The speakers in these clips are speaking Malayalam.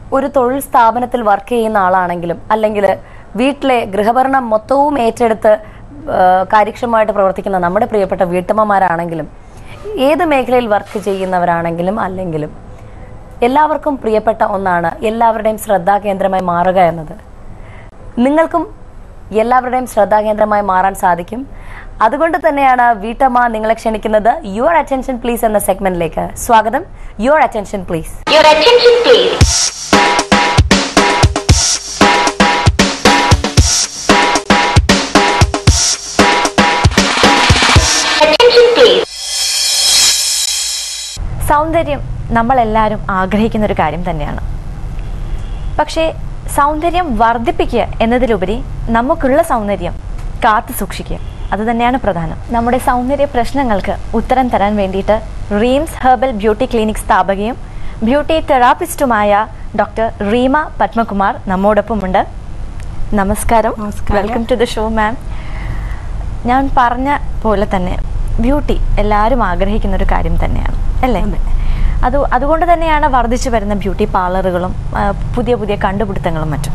ഒരു തൊഴിൽ സ്ഥാപനത്തിൽ വർക്ക് ചെയ്യുന്ന ആളാണെങ്കിലും അല്ലെങ്കിൽ വീട്ടിലെ ഗൃഹഭരണം മൊത്തവും ഏറ്റെടുത്ത് ആ, കാര്യക്ഷമമായിട്ട് പ്രവർത്തിക്കുന്ന നമ്മുടെ പ്രിയപ്പെട്ട വീട്ടമ്മമാരാണെങ്കിലും ഏത് മേഖലയിൽ വർക്ക് ചെയ്യുന്നവരാണെങ്കിലും അല്ലെങ്കിലും എല്ലാവർക്കും പ്രിയപ്പെട്ട ഒന്നാണ് എല്ലാവരുടെയും ശ്രദ്ധാകേന്ദ്രമായി മാറുക എന്നത് നിങ്ങൾക്കും എല്ലാവരുടെയും ശ്രദ്ധാകേന്ദ്രമായി മാറാൻ സാധിക്കും അതുകൊണ്ട് തന്നെയാണ് വീട്ടമ്മ നിങ്ങളെ ക്ഷണിക്കുന്നത് യുവർ അറ്റൻഷൻ പ്ലീസ് എന്ന സെഗ്മെന്റിലേക്ക് സ്വാഗതം your attention please Your attention please. Attention please. സൗന്ദര്യം നമ്മളെല്ലാവരും ആഗ്രഹിക്കുന്ന ഒരു കാര്യം തന്നെയാണ് പക്ഷേ സൗന്ദര്യം വർദ്ധിപ്പിക്കുക എന്നതിലുപരി നമുക്കുള്ള സൗന്ദര്യം കാത്തു സൂക്ഷിക്കുക അത് തന്നെയാണ് പ്രധാനം നമ്മുടെ സൗന്ദര്യ പ്രശ്നങ്ങൾക്ക് ഉത്തരം തരാൻ വേണ്ടിയിട്ട് റീംസ് ഹെർബൽ ബ്യൂട്ടി ക്ലിനിക് സ്ഥാപകയും ബ്യൂട്ടി തെറാപ്പിസ്റ്റുമായ ഡോക്ടർ റീമ പത്മകുമാർ നമ്മോടൊപ്പമുണ്ട് നമസ്കാരം നമസ്കാരം. Welcome to the show ma'am ഞാൻ പറഞ്ഞ പോലെ തന്നെ ബ്യൂട്ടി എല്ലാവരും ആഗ്രഹിക്കുന്ന ഒരു കാര്യം തന്നെയാണ് അല്ലേ അത് അതുകൊണ്ട് തന്നെയാണ് വർദ്ധിച്ചു വരുന്ന ബ്യൂട്ടി പാർലറുകളും ആ, പുതിയ പുതിയ കണ്ടുപിടുത്തങ്ങളും മറ്റും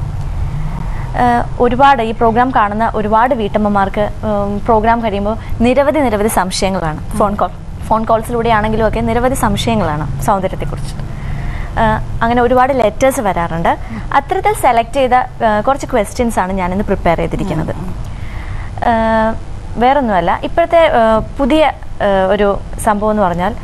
ആ, ഒരുപാട് ഈ പ്രോഗ്രാം കാണുന്ന ഒരുപാട് വീട്ടമ്മമാർക്ക് ഉം, പ്രോഗ്രാം കഴിയുമ്പോൾ നിരവധി നിരവധി സംശയങ്ങളാണ് ഫോൺ കോൾ ഫോൺ കോൾസിലൂടെ ആണെങ്കിലും ഒക്കെ നിരവധി സംശയങ്ങളാണ് സൗന്ദര്യത്തെക്കുറിച്ച് ആ, അങ്ങനെ ഒരുപാട് ലെറ്റേഴ്സ് വരാറുണ്ട് അത്തരത്തിൽ സെലക്ട് ചെയ്ത ആ, കുറച്ച് ക്വസ്റ്റ്യൻസ് ആണ് ഞാനിന്ന് പ്രിപ്പയർ ചെയ്തിരിക്കുന്നത് ആഹ് വേറൊന്നുമല്ല ഇപ്പോഴത്തെ ആഹ് പുതിയ ആഹ് ഒരു സംഭവം എന്ന് പറഞ്ഞാൽ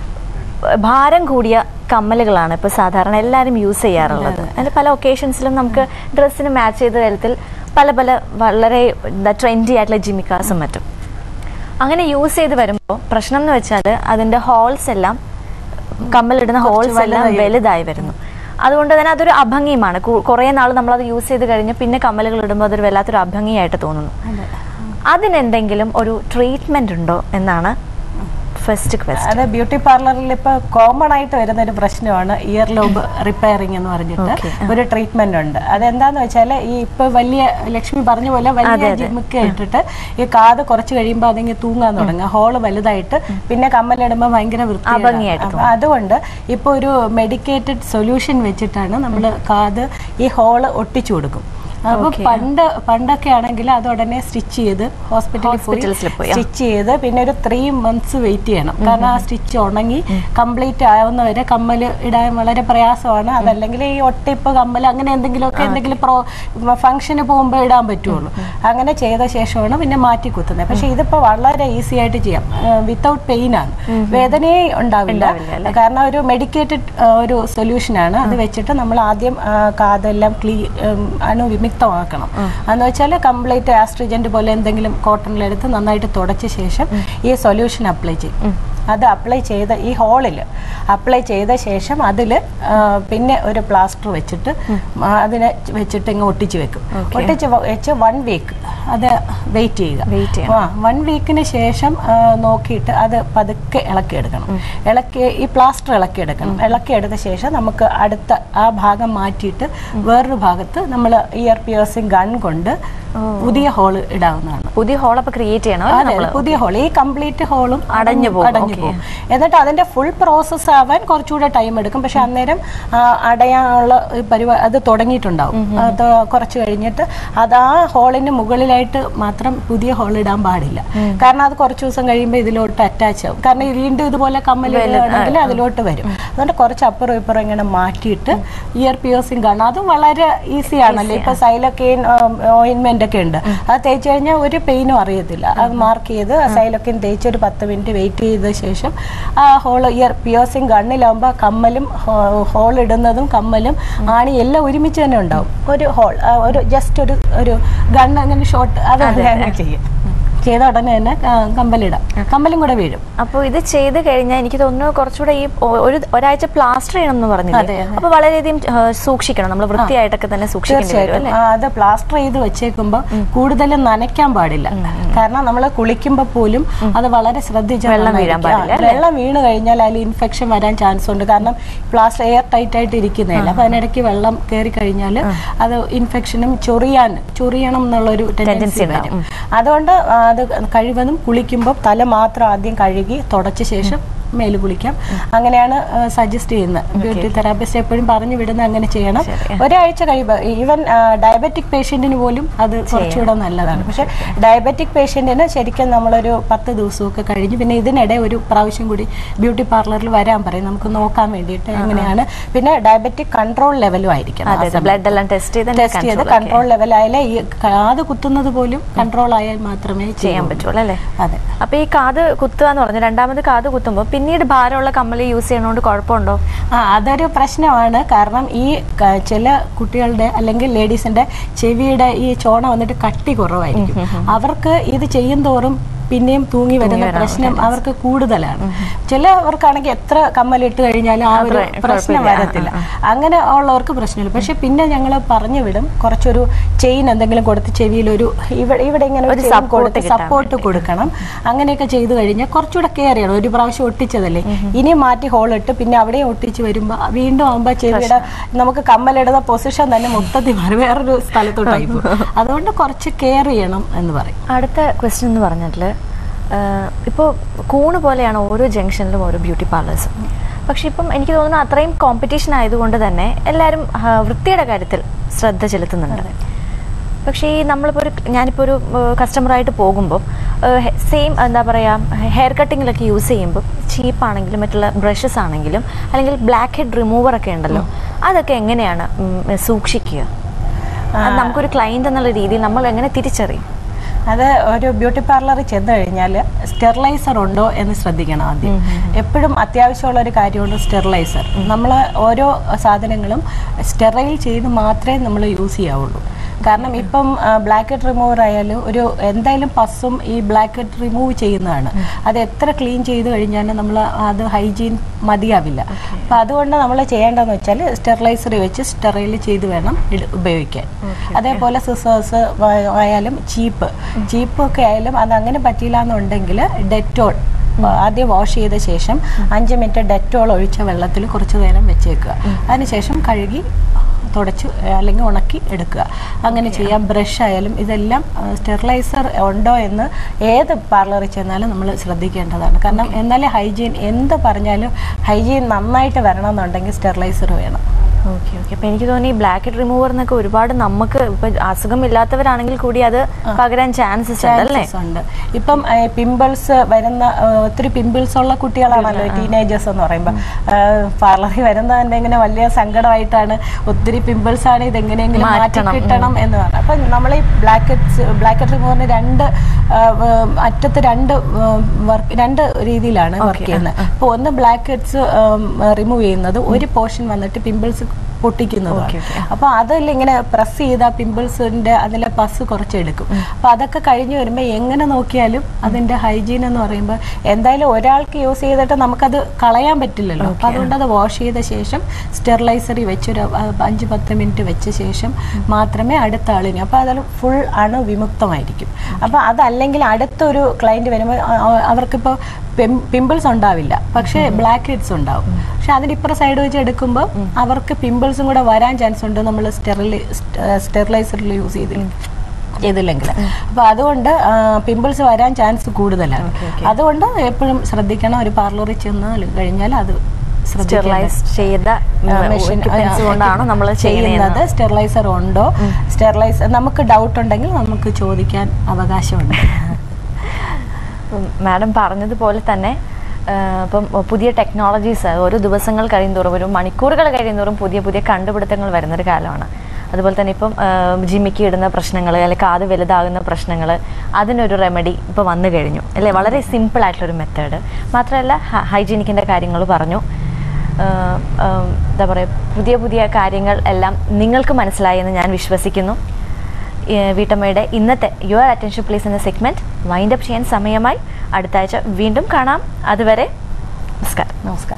ഭാരം കൂടിയ കമ്മലുകളാണ് ഇപ്പോൾ സാധാരണ എല്ലാവരും യൂസ് ചെയ്യാറുള്ളത് അതിൽ പല ഒക്കേഷൻസിലും നമുക്ക് ഡ്രസ്സിന് മാച്ച് ചെയ്ത തരത്തിൽ പല പല വളരെ ട്രെൻഡി ആയിട്ടുള്ള ജിമിക്കാസും മറ്റും അങ്ങനെ യൂസ് ചെയ്ത് വരുമ്പോൾ പ്രശ്നം എന്ന് വെച്ചാൽ അതിൻ്റെ ഹോൾസ് എല്ലാം കമ്മലിടുന്ന ഹോൾസ് എല്ലാം വലുതായി വരുന്നു അതുകൊണ്ട് തന്നെ അതൊരു അഭംഗിയുമാണ് കു- കുറേ നാൾ നമ്മളത് യൂസ് ചെയ്ത് കഴിഞ്ഞ് പിന്നെ കമ്മലുകൾ ഇടുമ്പോൾ അതൊരു വല്ലാത്തൊരു അഭംഗിയായിട്ട് തോന്നുന്നു അതിനെന്തെങ്കിലും ഒരു ട്രീറ്റ്മെന്റ് ഉണ്ടോ എന്നാണ് ഫസ്റ്റ് ക്വസ്റ്റ്യൻ അത് ബ്യൂട്ടി പാർലറിൽ ഇപ്പൊ കോമൺ ആയിട്ട് വരുന്ന ഒരു പ്രശ്നമാണ് ഇയർ ലോബ് റിപ്പയറിംഗ് എന്ന് പറഞ്ഞിട്ട് Okay. ഒരു ട്രീറ്റ്മെന്റ് ഉണ്ട് അതെന്താന്ന് വെച്ചാൽ ഈ ഇപ്പൊ വലിയ ലക്ഷ്മി പറഞ്ഞ പോലെ വലിയ ജിമ്മിക്ക് ഇട്ടിട്ട് ഈ കാത് കുറച്ച് കഴിയുമ്പോൾ അതിങ്ങനെ തൂങ്ങാൻ തുടങ്ങും ഹോള് വലുതായിട്ട് പിന്നെ കമ്മലിടുമ്പോൾ ഭയങ്കര അഭംഗിയായിട്ട് വൃത്തി അതുകൊണ്ട് ഇപ്പൊ ഒരു മെഡിക്കേറ്റഡ് സൊല്യൂഷൻ വെച്ചിട്ടാണ് നമ്മൾ കാത് ഈ ഹോള് ഒട്ടിച്ചു കൊടുക്കും അപ്പൊ പണ്ട് പണ്ടൊക്കെ ആണെങ്കിൽ അത് ഉടനെ സ്റ്റിച്ച് ചെയ്ത് ഹോസ്പിറ്റലിൽ ഹോസ്പിറ്റൽസിൽ പോയി, പോയി സ്റ്റിച്ച് ചെയ്ത് പിന്നെ ഒരു ത്രീ മന്ത്സ് വെയിറ്റ് ചെയ്യണം കാരണം ആ സ്റ്റിച്ച് ഉണങ്ങി കംപ്ലീറ്റ് ആവുന്നവരെ കമ്മൽ ഇടാൻ വളരെ പ്രയാസമാണ് അതല്ലെങ്കിൽ ഈ ഒട്ടിപ്പ് കമ്മൽ അങ്ങനെ എന്തെങ്കിലുമൊക്കെ എന്തെങ്കിലും പ്രോ ഫംഗ്ഷന് പോകുമ്പോൾ ഇടാൻ പറ്റുള്ളൂ അങ്ങനെ ചെയ്ത ശേഷമാണ് പിന്നെ മാറ്റി കുത്തുന്നത് പക്ഷെ ഇതിപ്പോ വളരെ ഈസി ആയിട്ട് ചെയ്യാം വിത്തൗട്ട് പെയിൻ ആണ് വേദനയെ ഉണ്ടാവില്ല കാരണം ഒരു മെഡിക്കേറ്റഡ് ഒരു സൊല്യൂഷൻ ആണ് അത് വെച്ചിട്ട് നമ്മൾ ആദ്യം ആ, കാതെല്ലാം ക്ലീ അണുവിമുക്തമാക്കണം എന്ന് വെച്ചാൽ കംപ്ലീറ്റ് ആസ്ട്രിജന്റ് പോലെ എന്തെങ്കിലും കോട്ടണിലെടുത്ത് നന്നായിട്ട് തുടച്ച ശേഷം ഈ സൊല്യൂഷൻ അപ്ലൈ ചെയ്യും അത് അപ്ലൈ ചെയ്ത ഈ ഹോളിൽ അപ്ലൈ ചെയ്ത ശേഷം അതിൽ പിന്നെ ഒരു പ്ലാസ്റ്റർ വെച്ചിട്ട് ആ, അതിനെ വെച്ചിട്ട് ഇങ്ങ് ഒട്ടിച്ച് വെക്കും ഒട്ടിച്ച് വ- വെച്ച് വൺ വീക്ക് അത് വെയിറ്റ് ചെയ്യുക Wait ആ വൺ വീക്കിന് ശേഷം ആ, നോക്കിയിട്ട് അത് പതുക്കെ ഇളക്കിയെടുക്കണം ഇളക്കി ഈ പ്ലാസ്റ്റർ ഇളക്കിയെടുക്കണം ഇളക്കിയെടുത്ത ശേഷം നമുക്ക് അടുത്ത ആ ഭാഗം മാറ്റിയിട്ട് വേറൊരു ഭാഗത്ത് നമ്മൾ ഇയർ പിയേഴ്സിങ് ഗൺ കൊണ്ട് പുതിയ ഹോൾ ഇടാവുന്നതാണ് പുതിയ ഹോൾ അപ്പൊ ക്രിയേറ്റ് ചെയ്യണം അല്ലേ അതെ, നമ്മള് പുതിയ ഹോൾ ഈ കംപ്ലീറ്റ് ഹോളും അടഞ്ഞു പോകും, അടഞ്ഞു okay. പോകും എന്നിട്ട് അതിന്റെ ഫുൾ പ്രോസസ്സ് ആവാൻ കുറച്ചുകൂടെ ടൈം എടുക്കും പക്ഷെ അന്നേരം ആ, അടയാനുള്ള പരിപാടി അത് തുടങ്ങിയിട്ടുണ്ടാവും അത് കുറച്ച് കഴിഞ്ഞിട്ട് അത് ആ ഹോളിന് മുകളിലായിട്ട് മാത്രം പുതിയ ഹോൾ ഇടാൻ പാടില്ല കാരണം അത് കുറച്ച് ദിവസം കഴിയുമ്പോൾ ഇതിലോട്ട് അറ്റാച്ച് ആവും കാരണം ഈ വീണ്ടും ഇതുപോലെ കമ്മൽ ഇടുകയാണെങ്കിൽ അതിലോട്ട് വരും അതുകൊണ്ട് കുറച്ച് അപ്പുറം ഇപ്പുറം ഇങ്ങനെ മാറ്റിയിട്ട് ഇയർ പിയേഴ്സിങ് കാണാം അത് വളരെ ഈസി ആണല്ലോ ഇപ്പൊ സൈലൊക്കെയിൻ ഓയിൻമെന്റ് ഒക്കെ ഉണ്ട് അത് തേച്ച് കഴിഞ്ഞാൽ ഒരു പെയിനും അറിയത്തില്ല അത് മാർക്ക് ചെയ്ത് സൈലൊക്കെയിൻ തേച്ച് ഒരു പത്ത് മിനിറ്റ് വെയിറ്റ് ചെയ്ത ശേഷം ആ ഹോൾ ഇയർ പിയേഴ്സിങ് ഗണ്ണിലാകുമ്പോൾ കമ്മലും ഹോൾ ഇടുന്നതും കമ്മലും ആണി എല്ലാം ഒരുമിച്ച് തന്നെ ഉണ്ടാവും ഒരു ഹോൾ ഒരു ജസ്റ്റ് ഒരു ഒരു ഗൺ അങ്ങനെ ഷോട്ട് അത് അങ്ങനെ ചെയ്യും ചെയ്ത ഉടനെ തന്നെ ആ, കമ്മലിടാം കമ്മലും കൂടെ വീഴും അപ്പോൾ ഇത് ചെയ്ത് കഴിഞ്ഞാൽ എനിക്ക് തോന്നുന്നു കുറച്ചുകൂടെ ഈ ഒ- ഒരു ഒരാഴ്ച പ്ലാസ്റ്റർ ചെയ്യണം എന്ന് അതെ, പറഞ്ഞില്ലേ അതെ. അപ്പൊ വളരെയധികം ആ, സൂക്ഷിക്കണം നമ്മൾ വൃത്തിയായിട്ടൊക്കെ തന്നെ സൂക്ഷിക്കേണ്ടി വരും തീർച്ചയായിട്ടും അല്ലേ ആ, അത് പ്ലാസ്റ്റർ ചെയ്ത് വെച്ചേക്കുമ്പോൾ കൂടുതലും നനയ്ക്കാൻ പാടില്ല കാരണം നമ്മൾ കുളിക്കുമ്പോൾ പോലും അത് വളരെ ശ്രദ്ധിച്ച് വെള്ളം വീഴാൻ നന്നായിരിക്കും. പാടില്ല, ആ, വെള്ളം വീണ് കഴിഞ്ഞാൽ അതിൽ ഇൻഫെക്ഷൻ വരാൻ ചാൻസ് ഉണ്ട് കാരണം പ്ലാസ്റ്റർ എയർ ടൈറ്റ് ആയിട്ട് ഇരിക്കുന്നതല്ല അപ്പൊ അതിനിടയ്ക്ക് വെള്ളം കയറി കഴിഞ്ഞാൽ അത് ഇൻഫെക്ഷനും ചൊറിയാൻ ചൊറിയണം എന്നുള്ളൊരു ടെൻഡൻസി Tendency വരും ഉണ്ടാവും. അതുകൊണ്ട് ആ, അത് കഴിവതും കുളിക്കുമ്പോൾ തല മാത്രം ആദ്യം കഴുകി തുടച്ച ശേഷം മേല് കുളിക്കാം അങ്ങനെയാണ് സജസ്റ്റ് ചെയ്യുന്നത് ബ്യൂട്ടി തെറാപ്പിസ്റ്റ് എപ്പോഴും പറഞ്ഞു വിടുന്നത് അങ്ങനെ ചെയ്യണം ഒരാഴ്ച കഴിയുമ്പോൾ ഈവൻ ഡയബറ്റിക് പേഷ്യന്റിന് പോലും അത് കുറച്ചുകൂടെ നല്ലതാണ് പക്ഷെ ഡയബറ്റിക് പേഷ്യന്റിന് ശരിക്കും നമ്മളൊരു പത്ത് ദിവസമൊക്കെ കഴിഞ്ഞ് പിന്നെ ഇതിനിടെ ഒരു പ്രാവശ്യം കൂടി ബ്യൂട്ടി പാർലറിൽ വരാൻ പറയും നമുക്ക് നോക്കാൻ വേണ്ടിയിട്ട് എങ്ങനെയാണ് പിന്നെ ഡയബറ്റിക് കൺട്രോൾ ലെവലും ആയിരിക്കണം ആ അതെ സമയത്ത്. ബ്ലഡ് എല്ലാം ടെസ്റ്റ് ചെയ്ത് ടെസ്റ്റ് ചെയ്ത് കൺട്രോൾ ലെവലായാലേ ഈ കാത് കുത്തുന്നത് പോലും കൺട്രോൾ ആയാൽ മാത്രമേ ചെയ്യാൻ ചെയ്യാൻ പറ്റുള്ളൂ അല്ലേ അതെ അപ്പൊ ഈ കാത് കുത്തുക എന്ന് പറഞ്ഞു രണ്ടാമത് കാത് കുത്തുമ്പോൾ പിന്നീട് ഭാരമുള്ള കമ്മല് യൂസ് ചെയ്യണോണ്ട് കുഴപ്പമുണ്ടോ ആ അതൊരു പ്രശ്നമാണ് കാരണം ഈ ക- ചില കുട്ടികളുടെ അല്ലെങ്കിൽ ലേഡീസിന്റെ ചെവിയുടെ ഈ ചോണ വന്നിട്ട് കട്ടി കുറവായിരിക്കും അവർക്ക് ഇത് ചെയ്യും തോറും പിന്നെയും തൂങ്ങി വരുന്ന പ്രശ്നം അവർക്ക് കൂടുതലാണ് ചിലവർക്കാണെങ്കിൽ എത്ര കമ്മലിട്ട് കഴിഞ്ഞാലും ആ ഒരു പ്രശ്നം വരത്തില്ല അങ്ങനെ ഉള്ളവർക്ക് പ്രശ്നമില്ല പക്ഷെ പിന്നെ ഞങ്ങൾ പറഞ്ഞു വിടും കുറച്ചൊരു ചെയിൻ എന്തെങ്കിലും കൊടുത്ത് ചെവിയിലൊരു ഇവിടെ ഇവിടെ ഇങ്ങനെ ഒരു ചെയിൻ കൊടുത്ത് സപ്പോർട്ട് കൊടുക്കണം അങ്ങനെയൊക്കെ ചെയ്തു കഴിഞ്ഞാൽ കുറച്ചുകൂടെ കെയർ ചെയ്യണം ഒരു പ്രാവശ്യം ഒട്ടിച്ചതല്ലേ ഇനി മാറ്റി ഹോൾ ഇട്ട് പിന്നെ അവിടെയും ഒട്ടിച്ച് വരുമ്പോൾ വീണ്ടും ആകുമ്പോൾ ചെവിയുടെ നമുക്ക് കമ്മലിടുന്ന പൊസിഷൻ തന്നെ മൊത്തത്തിൽ മാറി വേറൊരു സ്ഥലത്തോട്ടായി പോകും അതുകൊണ്ട് കുറച്ച് കെയർ ചെയ്യണം എന്ന് പറയും അടുത്ത ക്വസ്റ്റ്യൻ എന്ന് പറഞ്ഞിട്ട് ഇപ്പോൾ കൂണ് പോലെയാണ് ഓരോ ജംഗ്ഷനിലും ഓരോ ബ്യൂട്ടി പാർലേഴ്സും പക്ഷെ ഇപ്പം എനിക്ക് തോന്നുന്നു അത്രയും കോമ്പറ്റീഷൻ ആയതുകൊണ്ട് തന്നെ എല്ലാവരും ആ, വൃത്തിയുടെ കാര്യത്തിൽ ശ്രദ്ധ ചെലുത്തുന്നുണ്ട് പക്ഷേ ഈ നമ്മളിപ്പോൾ ഒരു ഞാനിപ്പോൾ ഒരു കസ്റ്റമറായിട്ട് പോകുമ്പോൾ സെയിം എന്താ പറയുക ഹെയർ കട്ടിങ്ങിലൊക്കെ യൂസ് ചെയ്യുമ്പോൾ ചീപ്പാണെങ്കിലും മറ്റുള്ള ബ്രഷസ് ആണെങ്കിലും അല്ലെങ്കിൽ ബ്ലാക്ക് ഹെഡ് റിമൂവർ ഒക്കെ ഉണ്ടല്ലോ അതൊക്കെ എങ്ങനെയാണ് ഉം, സൂക്ഷിക്കുക അത് നമുക്കൊരു ക്ലയൻറ്റ് എന്നുള്ള രീതിയിൽ നമ്മൾ എങ്ങനെ തിരിച്ചറിയും അത് ഒരു ബ്യൂട്ടി പാർലറിൽ ചെന്ന് കഴിഞ്ഞാൽ സ്റ്റെറിലൈസർ ഉണ്ടോ എന്ന് ശ്രദ്ധിക്കണം ആദ്യം എപ്പോഴും അത്യാവശ്യമുള്ള ഒരു കാര്യമുണ്ട് സ്റ്റെറിലൈസർ നമ്മൾ ഓരോ സാധനങ്ങളും സ്റ്റെറൈൽ ചെയ്ത് മാത്രമേ നമ്മൾ യൂസ് ചെയ്യാവുള്ളൂ കാരണം ഇപ്പം ബ്ലാക്ക് ഹെഡ് റിമൂവർ ആയാലും ഒരു എന്തായാലും പസ്സും ഈ ബ്ലാക്ക് ഹെഡ് റിമൂവ് ചെയ്യുന്നതാണ് അത് എത്ര ക്ലീൻ ചെയ്ത് കഴിഞ്ഞാലും നമ്മൾ അത് ഹൈജീൻ മതിയാവില്ല അപ്പം അതുകൊണ്ട് നമ്മൾ ചെയ്യേണ്ടതെന്ന് വെച്ചാൽ സ്റ്റെറിലൈസർ വെച്ച് സ്റ്റെറൈൽ ചെയ്ത് വേണം ഇട- ഉപയോഗിക്കാൻ അതേപോലെ സിസേഴ്സ് ആയാലും ചീപ്പ് ചീപ്പൊക്കെ ആയാലും അത് അങ്ങനെ പറ്റിയില്ല എന്നുണ്ടെങ്കിൽ ഡെറ്റോൾ ആദ്യം വാഷ് ചെയ്ത ശേഷം അഞ്ച് മിനിറ്റ് ഡെറ്റോൾ ഒഴിച്ച വെള്ളത്തിൽ കുറച്ച് നേരം വെച്ചേക്കുക അതിനുശേഷം കഴുകി തുടച്ച് അല്ലെങ്കിൽ ഉണക്കി എടുക്കുക അങ്ങനെ ചെയ്യാം ബ്രഷ് ആയാലും ഇതെല്ലാം സ്റ്റെറിലൈസർ ഉണ്ടോ എന്ന് ഏത് പാർലറിൽ ചെന്നാലും നമ്മൾ ശ്രദ്ധിക്കേണ്ടതാണ് കാരണം എന്നാലേ ഹൈജീൻ എന്ത് പറഞ്ഞാലും ഹൈജീൻ നന്നായിട്ട് വരണമെന്നുണ്ടെങ്കിൽ സ്റ്റെറിലൈസർ വേണം ഓക്കെ ഓക്കെ അപ്പൊ എനിക്ക് തോന്നി ഈ ബ്ലാക്ക് ഹെഡ് റിമൂവർ എന്നൊക്കെ ഒരുപാട് നമുക്ക് ഇപ്പൊ അസുഖമില്ലാത്തവരാണെങ്കിൽ കൂടി അത് പകരാൻ ചാൻസസ് ഉണ്ട് അല്ലേ Chances ഉണ്ട് ഇപ്പം പിമ്പിൾസ് വരുന്ന ആ, ഒത്തിരി പിമ്പിൾസ് ഉള്ള കുട്ടികളാണല്ലോ ടീനേജേഴ്സ് എന്ന് പറയുമ്പോൾ പാർലറിൽ വരുന്ന തന്നെ ഇങ്ങനെ വലിയ സങ്കടമായിട്ടാണ് ഒത്തിരി പിമ്പിൾസ് ആണ് ഇതെങ്ങനെയെങ്കിലും മാറ്റി മാറ്റണം. കിട്ടണം എന്ന് പറഞ്ഞു അപ്പം നമ്മൾ ഈ ബ്ലാക്ക് ബ്ലാക്ക് റിമൂവറിന് രണ്ട് ആ, ഉം, അറ്റത്ത് രണ്ട് വർക്ക് രണ്ട് രീതിയിലാണ് വർക്ക് ചെയ്യുന്നത് അപ്പോൾ ഒന്ന് ബ്ലാക്ക് ഹെഡ്സ് റിമൂവ് ചെയ്യുന്നത് ഒരു പോർഷൻ വന്നിട്ട് പിമ്പിൾസ് പൊട്ടിക്കുന്നതാണ് അപ്പോൾ അതിൽ ഇങ്ങനെ പ്രസ് ചെയ്ത പിമ്പിൾസിന്റെ അതിലെ പസ് കുറച്ചെടുക്കും അപ്പോൾ അതൊക്കെ കഴിഞ്ഞ് വരുമ്പോൾ എങ്ങനെ നോക്കിയാലും അതിന്റെ ഹൈജീൻ എന്ന് പറയുമ്പോൾ എന്തായാലും ഒരാൾക്ക് യൂസ് ചെയ്തിട്ട് നമുക്കത് കളയാൻ പറ്റില്ലല്ലോ അപ്പോൾ അതുകൊണ്ട് അത് വാഷ് ചെയ്ത ശേഷം സ്റ്റെറിലൈസറി വെച്ചൊരു ആ, അഞ്ച് പത്ത് മിനിറ്റ് വെച്ച ശേഷം മാത്രമേ അടുത്ത ആളിന് അപ്പോൾ അതിൽ ഫുൾ അണു വിമുക്തമായിരിക്കും അപ്പോൾ അതല്ലെങ്കിൽ അടുത്തൊരു ക്ലയൻറ്റ് വരുമ്പോൾ ആ, ആ, അവർക്കിപ്പോൾ പിമ്പിൾസ് ഉണ്ടാവില്ല പക്ഷേ ബ്ലാക്ക് ഹെഡ്സ് ഉണ്ടാവും പക്ഷെ അതിന് ഇപ്പുറം സൈഡ് വെച്ച് എടുക്കുമ്പോൾ അവർക്ക് പിമ്പിൾസും കൂടെ വരാൻ ചാൻസ് ഉണ്ട് നമ്മൾ സ്റ്റെറിലി സ്റ്റെറിലൈസറിൽ യൂസ് ചെയ്തില്ല ചെയ്തില്ലെങ്കിൽ അപ്പൊ അതുകൊണ്ട് പിമ്പിൾസ് വരാൻ ചാൻസ് കൂടുതലാണ് അതുകൊണ്ട് എപ്പോഴും ശ്രദ്ധിക്കണം ഒരു പാർലറിൽ ചെന്ന് കഴിഞ്ഞാൽ അത് ശ്രദ്ധിക്കേണ്ട സ്റ്റെറിലൈസ് ചെയ്ത മെഷീൻ equipments കൊണ്ടാണ് നമ്മൾ ചെയ്യുന്നത് ചെയ്യുന്നത് സ്റ്റെറിലൈസർ ഉണ്ടോ സ്റ്റെറിലൈസർ നമുക്ക് ഡൗട്ട് ഉണ്ടെങ്കിൽ നമുക്ക് ചോദിക്കാൻ അവകാശമുണ്ട് മാഡം പറഞ്ഞതുപോലെ തന്നെ ആ, ഇപ്പം പുതിയ ടെക്നോളജീസ് ഓരോ ദിവസങ്ങൾ കഴിയുന്തോറും ഒരു മണിക്കൂറുകൾ കഴിയുന്തോറും പുതിയ പുതിയ കണ്ടുപിടുത്തങ്ങൾ വരുന്നൊരു കാലമാണ് അതുപോലെ തന്നെ ഇപ്പം ആ, ജിമ്മിക്ക് ഇടുന്ന പ്രശ്നങ്ങൾ അല്ലെങ്കിൽ കാത് വലുതാകുന്ന പ്രശ്നങ്ങൾ അതിനൊരു റെമഡി ഇപ്പോൾ വന്നു കഴിഞ്ഞു അല്ലേ വളരെ സിമ്പിൾ ആയിട്ടുള്ളൊരു മെത്തേഡ് മാത്രമല്ല ഹൈജീനിക്കിൻ്റെ കാര്യങ്ങൾ പറഞ്ഞു ആ, ആ, എന്താ പറയുക പുതിയ പുതിയ കാര്യങ്ങൾ എല്ലാം നിങ്ങൾക്ക് മനസ്സിലായെന്ന് ഞാൻ വിശ്വസിക്കുന്നു ഈ വീട്ടമ്മയുടെ ഇന്നത്തെ യുവർ അറ്റൻഷൻ പ്ലീസ് എന്ന സെഗ്മെന്റ് വൈൻഡപ്പ് ചെയ്യാൻ സമയമായി അടുത്ത ആഴ്ച വീണ്ടും കാണാം അതുവരെ നമസ്കാരം നമസ്കാരം